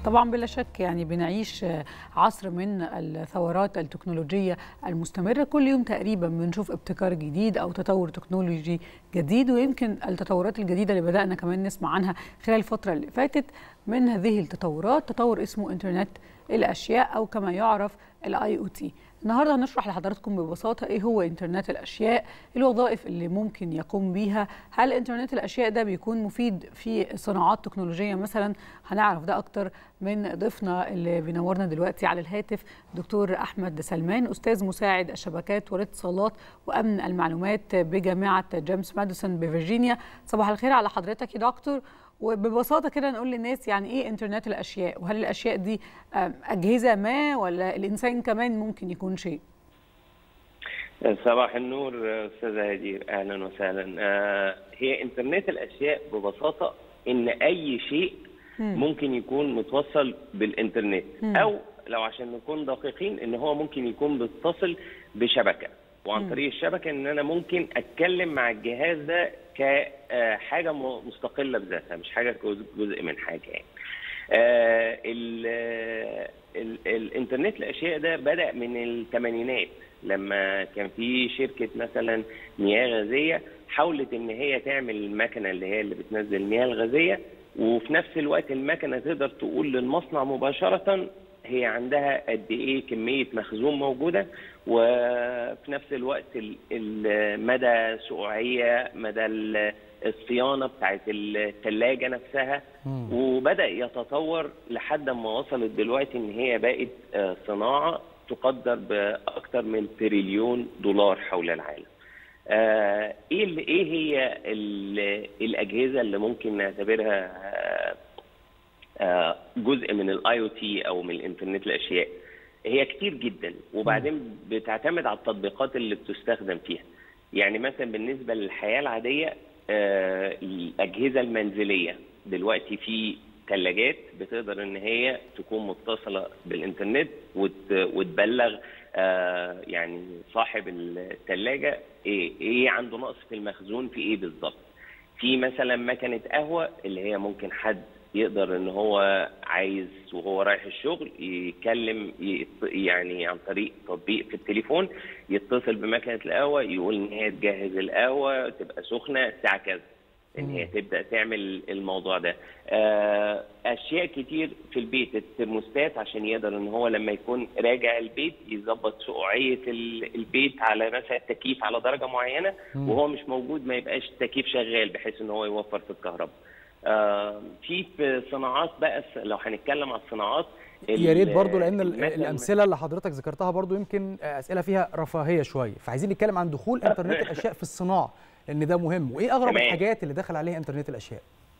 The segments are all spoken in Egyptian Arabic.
طبعا بلا شك يعني بنعيش عصر من الثورات التكنولوجية المستمرة كل يوم تقريبا بنشوف ابتكار جديد أو تطور تكنولوجي جديد ويمكن التطورات الجديدة اللي بدأنا كمان نسمع عنها خلال الفترة اللي فاتت من هذه التطورات تطور اسمه انترنت الأشياء أو كما يعرف الاي او تي النهارده هنشرح لحضراتكم ببساطه ايه هو انترنت الاشياء الوظائف اللي ممكن يقوم بيها هل انترنت الاشياء ده بيكون مفيد في صناعات تكنولوجيه مثلا هنعرف ده اكتر من ضيفنا اللي بينورنا دلوقتي على الهاتف دكتور احمد سلمان استاذ مساعد الشبكات والاتصالات وامن المعلومات بجامعه جيمس ماديسون بفرجينيا صباح الخير على حضرتك يا دكتور وببساطه كده نقول للناس يعني ايه انترنت الاشياء وهل الاشياء دي اجهزه ما ولا الانسان كمان ممكن يكون شيء صباح النور استاذه هدير اهلا وسهلا هي انترنت الاشياء ببساطه ان اي شيء ممكن يكون متوصل بالانترنت او لو عشان نكون دقيقين ان هو ممكن يكون بيتصل بشبكه وعن طريق الشبكه ان انا ممكن اتكلم مع الجهاز ده كحاجه مستقله بذاتها مش حاجه جزء من حاجه يعني. آه ال ال الانترنت الاشياء ده بدا من الثمانينات لما كان في شركه مثلا مياه غازيه حاولت ان هي تعمل المكنه اللي هي اللي بتنزل المياه الغازيه وفي نفس الوقت المكنه تقدر تقول للمصنع مباشره هي عندها قد ايه كميه مخزون موجوده وفي نفس الوقت مدى سقوعيه مدى الصيانه بتاعت الثلاجه نفسها وبدا يتطور لحد ما وصلت دلوقتي ان هي بقت صناعه تقدر باكثر من تريليون دولار حول العالم. ايه ايه هي الاجهزه اللي ممكن نعتبرها جزء من الاي او تي او من الانترنت الاشياء هي كتير جدا وبعدين بتعتمد على التطبيقات اللي بتستخدم فيها يعني مثلا بالنسبه للحياه العاديه الاجهزه المنزليه دلوقتي في ثلاجات بتقدر ان هي تكون متصله بالانترنت وتبلغ يعني صاحب الثلاجه ايه ايه عنده نقص في المخزون في ايه بالظبط في مثلا مكنه قهوه اللي هي ممكن حد يقدر ان هو عايز وهو رايح الشغل يكلم يعني عن طريق تطبيق في التليفون يتصل بمكنه القهوه يقول ان هي تجهز القهوه تبقى سخنه الساعه كذا ان هي تبدا تعمل الموضوع ده اشياء كتير في البيت الترموستات عشان يقدر ان هو لما يكون راجع البيت يظبط سقوعيه البيت على مثلا التكييف على درجه معينه وهو مش موجود ما يبقاش التكييف شغال بحيث ان هو يوفر في الكهرباء آه في في صناعات بقى لو هنتكلم على الصناعات يا ريت برضه لان الامثله اللي حضرتك ذكرتها برضه يمكن اسئله فيها رفاهيه شويه فعايزين نتكلم عن دخول انترنت الاشياء في الصناعه لان ده مهم وايه اغرب تمام. الحاجات اللي دخل عليها انترنت الاشياء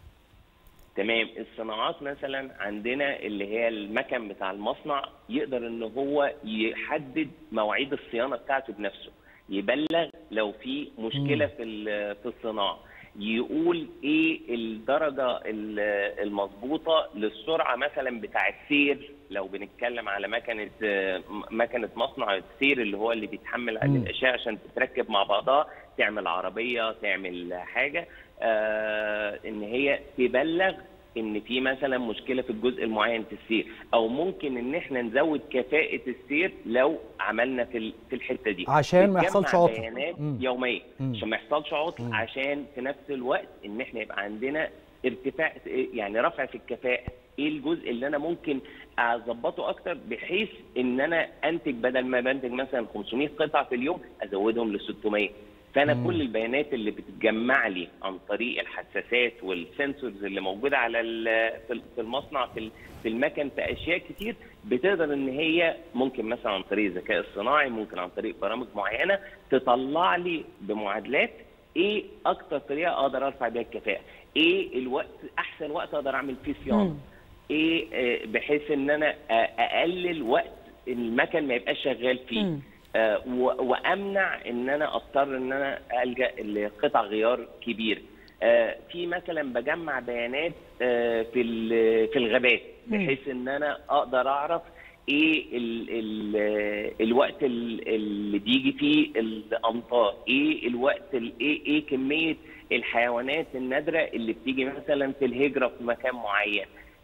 تمام الصناعات مثلا عندنا اللي هي المكن بتاع المصنع يقدر ان هو يحدد مواعيد الصيانه بتاعته بنفسه يبلغ لو في مشكله في في الصناعه يقول ايه الدرجه المظبوطه للسرعه مثلا بتاع السير لو بنتكلم على مكنه مكنه مصنع السير اللي هو اللي بيتحمل على الاشياء عشان تتركب مع بعضها تعمل عربيه تعمل حاجه آه ان هي تبلغ ان في مثلا مشكله في الجزء المعين في السير او ممكن ان احنا نزود كفاءه السير لو عملنا في في الحته دي عشان ما يحصلش عطل بيانات يوميه عشان ما يحصلش عطل عشان في نفس الوقت ان احنا يبقى عندنا ارتفاع يعني رفع في الكفاءه ايه الجزء اللي انا ممكن اظبطه اكتر بحيث ان انا انتج بدل ما بنتج مثلا 500 قطعه في اليوم ازودهم ل 600 فانا مم. كل البيانات اللي بتتجمع لي عن طريق الحساسات والسنسورز اللي موجوده على في المصنع في في المكن في اشياء كتير بتقدر ان هي ممكن مثلا عن طريق الذكاء الصناعي ممكن عن طريق برامج معينه تطلع لي بمعادلات ايه اكتر طريقه اقدر ارفع بيها الكفاءه ايه الوقت احسن وقت اقدر اعمل فيه صيانه ايه بحيث ان انا اقلل وقت المكن ما يبقاش شغال فيه مم. آه وامنع ان انا اضطر ان انا الجا لقطع غيار كبيره. آه في مثلا بجمع بيانات آه في في الغابات بحيث ان انا اقدر اعرف ايه ال ال الوقت اللي بيجي فيه الامطار، ايه الوقت ايه ايه كميه الحيوانات النادره اللي بتيجي مثلا في الهجره في مكان معين.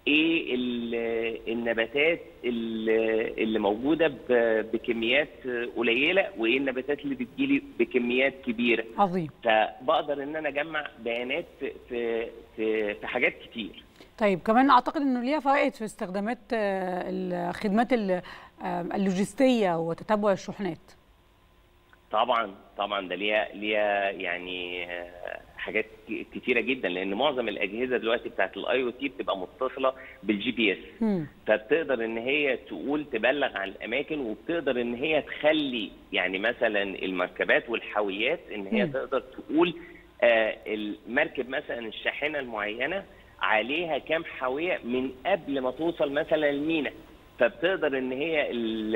ايه النباتات اللي موجوده بكميات قليله وايه النباتات اللي بتجيلي بكميات كبيره عظيم فبقدر ان انا اجمع بيانات في في في حاجات كتير طيب كمان اعتقد انه ليها فوائد في استخدامات الخدمات اللوجستيه وتتبع الشحنات طبعا طبعا ده ليها ليها يعني حاجات كتيره جدا لان معظم الاجهزه دلوقتي بتاعت الاي او تي بتبقى متصله بالجي بي اس فبتقدر ان هي تقول تبلغ عن الاماكن وبتقدر ان هي تخلي يعني مثلا المركبات والحاويات ان هي م. تقدر تقول آه المركب مثلا الشاحنه المعينه عليها كام حاويه من قبل ما توصل مثلا المينا فبتقدر ان هي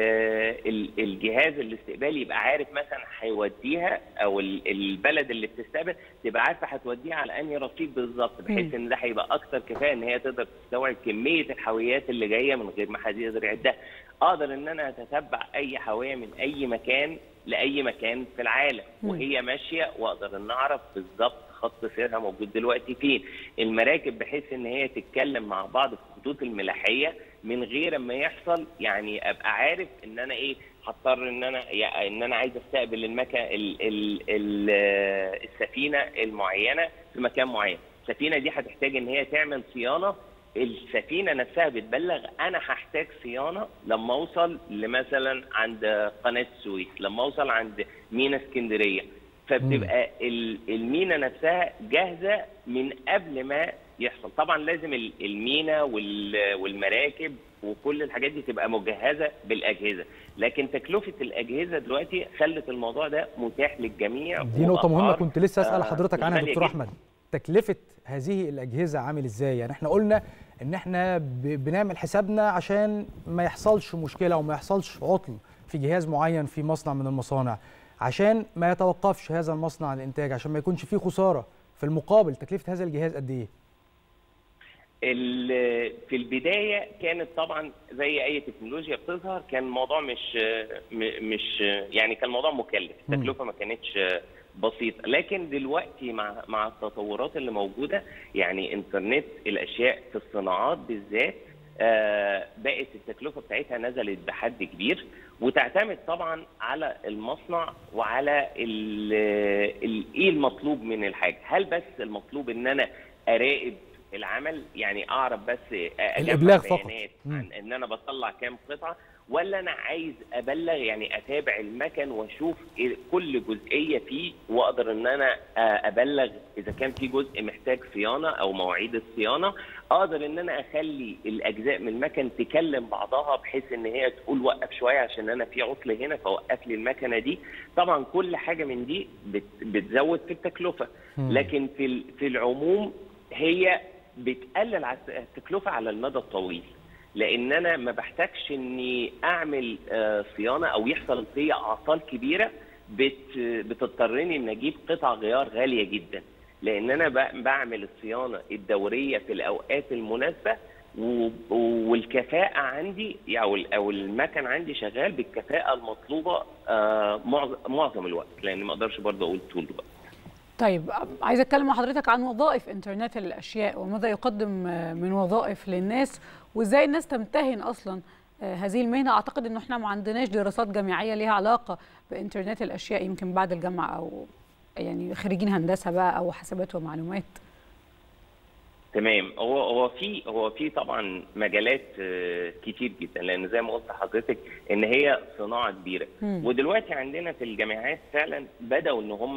الجهاز الاستقبالي يبقى عارف مثلا هيوديها او البلد اللي بتستقبل تبقى عارفه هتوديها على انهي رصيف بالظبط بحيث ان ده هيبقى اكثر كفايه ان هي تقدر تستوعب كميه الحاويات اللي جايه من غير ما حد يقدر يعدها اقدر ان انا اتتبع اي حاويه من اي مكان لاي مكان في العالم وهي ماشيه واقدر ان اعرف بالظبط خط سيرها موجود دلوقتي فين المراكب بحيث ان هي تتكلم مع بعض في الخطوط الملاحيه من غير ما يحصل يعني ابقى عارف ان انا ايه هضطر ان انا يعني ان انا عايز استقبل المكان ال ال ال السفينه المعينه في مكان معين السفينه دي هتحتاج ان هي تعمل صيانه السفينه نفسها بتبلغ انا هحتاج صيانه لما اوصل لمثلا عند قناه السويس لما اوصل عند مينا اسكندريه فبتبقى المينا نفسها جاهزه من قبل ما يحصل طبعا لازم المينا والمراكب وكل الحاجات دي تبقى مجهزه بالاجهزه لكن تكلفه الاجهزه دلوقتي خلت الموضوع ده متاح للجميع دي نقطه مهمه كنت لسه اسال حضرتك عنها يا دكتور احمد تكلفه هذه الاجهزه عامل ازاي يعني احنا قلنا ان احنا بنعمل حسابنا عشان ما يحصلش مشكله وما يحصلش عطل في جهاز معين في مصنع من المصانع عشان ما يتوقفش هذا المصنع عن الانتاج عشان ما يكونش فيه خساره في المقابل تكلفه هذا الجهاز قد ايه في البدايه كانت طبعا زي اي تكنولوجيا بتظهر كان الموضوع مش مش يعني كان الموضوع مكلف التكلفه ما كانتش بسيطه لكن دلوقتي مع مع التطورات اللي موجوده يعني انترنت الاشياء في الصناعات بالذات آه بقت التكلفه بتاعتها نزلت بحد كبير وتعتمد طبعا على المصنع وعلى ايه المطلوب من الحاجه هل بس المطلوب ان انا اراقب العمل يعني اعرف بس الابلاغ فقط عن ان انا بطلع كام قطعه ولا انا عايز ابلغ يعني اتابع المكن واشوف كل جزئيه فيه واقدر ان انا ابلغ اذا كان في جزء محتاج صيانه او مواعيد الصيانه اقدر ان انا اخلي الاجزاء من المكن تكلم بعضها بحيث ان هي تقول وقف شويه عشان انا في عطل هنا فوقف لي المكنه دي طبعا كل حاجه من دي بتزود في التكلفه لكن في في العموم هي بتقلل التكلفه على المدى الطويل لان انا ما بحتاجش اني اعمل صيانه او يحصل فيا اعطال كبيره بت بتضطرني ان اجيب قطع غيار غاليه جدا لان انا بعمل الصيانه الدوريه في الاوقات المناسبه والكفاءه عندي او او المكن عندي شغال بالكفاءه المطلوبه معظم الوقت لان ما اقدرش برضه اقول طول الوقت طيب عايزه اتكلم مع حضرتك عن وظائف انترنت الاشياء وماذا يقدم من وظائف للناس وازاي الناس تمتهن اصلا هذه المهنه اعتقد انه احنا ما عندناش دراسات جامعيه ليها علاقه بانترنت الاشياء يمكن بعد الجامعه او يعني خريجين هندسه بقى او حسابات ومعلومات تمام هو هو في هو في طبعا مجالات كتير جدا لان زي ما قلت لحضرتك ان هي صناعه كبيره م. ودلوقتي عندنا في الجامعات فعلا بداوا ان هم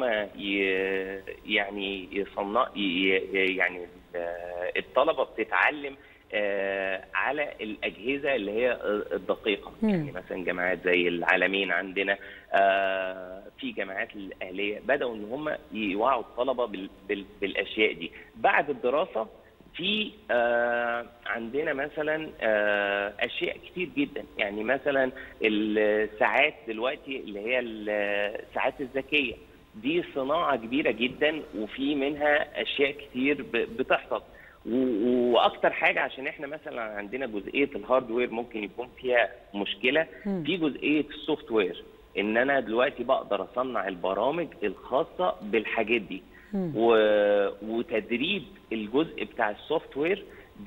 يعني يصنع يعني الطلبه بتتعلم على الاجهزه اللي هي الدقيقه م. يعني مثلا جامعات زي العالمين عندنا في جامعات الاهليه بداوا ان هم يوعوا الطلبه بالاشياء دي بعد الدراسه في آه عندنا مثلا آه اشياء كتير جدا يعني مثلا الساعات دلوقتي اللي هي الساعات الذكيه دي صناعه كبيره جدا وفي منها اشياء كتير بتحصل واكتر حاجه عشان احنا مثلا عندنا جزئيه الهاردوير ممكن يكون فيها مشكله في جزئيه السوفت وير ان انا دلوقتي بقدر اصنع البرامج الخاصه بالحاجات دي و... وتدريب الجزء بتاع السوفت وير ده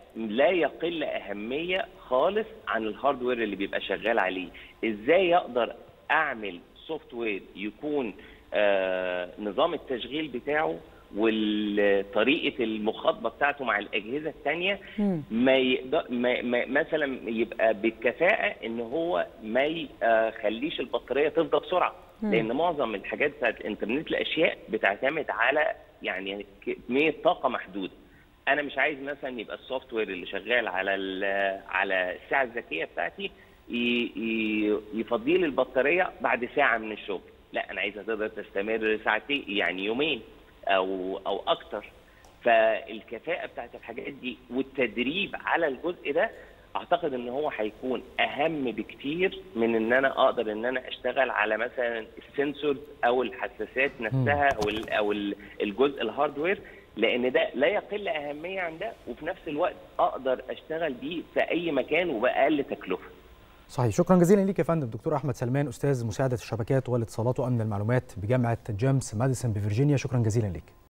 لا يقل اهميه خالص عن الهاردوير اللي بيبقى شغال عليه ازاي اقدر اعمل سوفت وير يكون آه نظام التشغيل بتاعه وطريقه المخاطبه بتاعته مع الاجهزه الثانيه ما, يقدر ما, ما مثلا يبقى بالكفاءه ان هو ما يخليش البطاريه تفضى بسرعه لان معظم الحاجات بتاعت انترنت الاشياء بتعتمد على يعني كميه طاقه محدوده انا مش عايز مثلا يبقى السوفت وير اللي شغال على على الساعه الذكيه بتاعتي يفضي لي البطاريه بعد ساعه من الشغل لا انا عايزها تقدر تستمر ساعتين يعني يومين او او اكتر فالكفاءه بتاعت الحاجات دي والتدريب على الجزء ده اعتقد ان هو هيكون اهم بكتير من ان انا اقدر ان انا اشتغل على مثلا السنسورز او الحساسات نفسها او ال او الجزء الهاردوير لان ده لا يقل اهميه عن ده وفي نفس الوقت اقدر اشتغل بيه في اي مكان وباقل تكلفه صحيح شكرا جزيلا ليك يا فندم دكتور احمد سلمان استاذ مساعده الشبكات والاتصالات وامن المعلومات بجامعه جيمس ماديسون بفرجينيا شكرا جزيلا ليك